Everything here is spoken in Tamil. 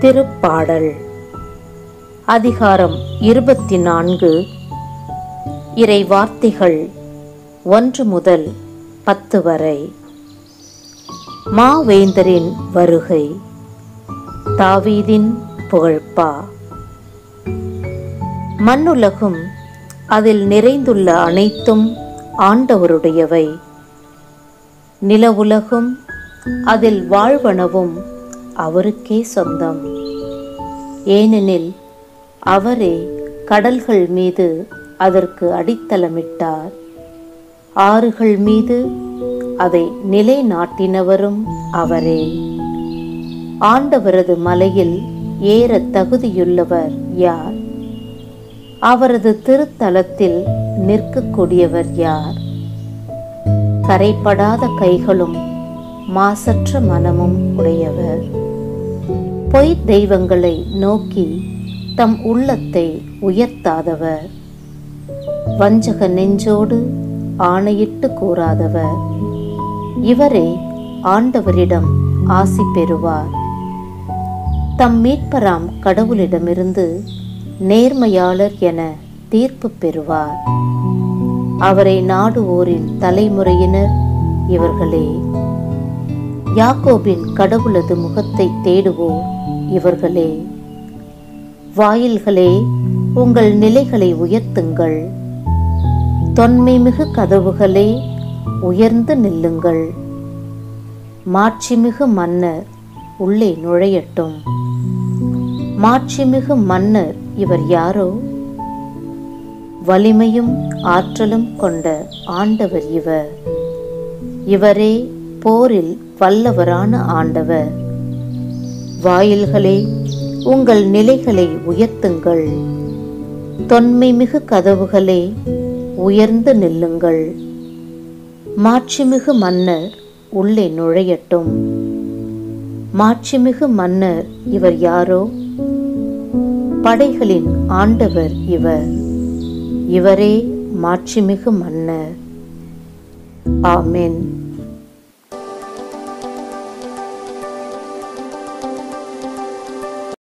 திருப்பாடல் அதிகாரம் இருபத்தி நான்கு இறை வார்த்தைகள் ஒன்று முதல் பத்து வரை மாவேந்தரின் வருகை தாவீதின் புகழ்பா மண்ணுலகும் அதில் நிறைந்துள்ள அனைத்தும் ஆண்டவருடையவை நிலவுலகும் அதில் வாழ்வனவும் அவருக்கே சொந்தம் ஏனெனில் அவரே கடல்கள் மீது அதற்கு அடித்தளமிட்டார் ஆறுகள் மீது அதை நிலைநாட்டினவரும் அவரே ஆண்டவரது மலையில் ஏற தகுதியுள்ளவர் யார் அவரது திருத்தலத்தில் நிற்கக்கூடியவர் யார் கரைப்படாத கைகளும் மாசற்ற மனமும் உடையவர் பொய் தெய்வங்களை நோக்கி தம் உள்ளத்தை உயர்த்தாதவர் வஞ்சக நெஞ்சோடு ஆணையிட்டு கூறாதவர் இவரே ஆண்டவரிடம் ஆசி பெறுவார் தம் மீட்பராம் கடவுளிடமிருந்து நேர்மையாளர் என தீர்ப்பு பெறுவார் அவரை நாடுவோரின் தலைமுறையினர் இவர்களே யாக்கோபின் கடவுளது முகத்தை தேடுவோர் இவர்களே வாயில்களே உங்கள் நிலைகளை உயர்த்துங்கள் தொன்மைமிகு கதவுகளே உயர்ந்து நில்லுங்கள் மாட்சிமிகு மன்னர் உள்ளே நுழையட்டும் மாட்சிமிகு மன்னர் இவர் யாரோ வலிமையும் ஆற்றலும் கொண்ட ஆண்டவர் இவர் இவரே போரில் வல்லவரான ஆண்டவர் வாயில்களே உங்கள் நிலைகளை உயர்த்துங்கள் தொன்மைமிகு கதவுகளே உயர்ந்து நில்லுங்கள் மாட்சிமிகு மன்னர் உள்ளே நுழையட்டும் மாட்சிமிகு மன்னர் இவர் யாரோ படைகளின் ஆண்டவர் இவர் இவரே மாட்சிமிகு மன்னர் ஆமென்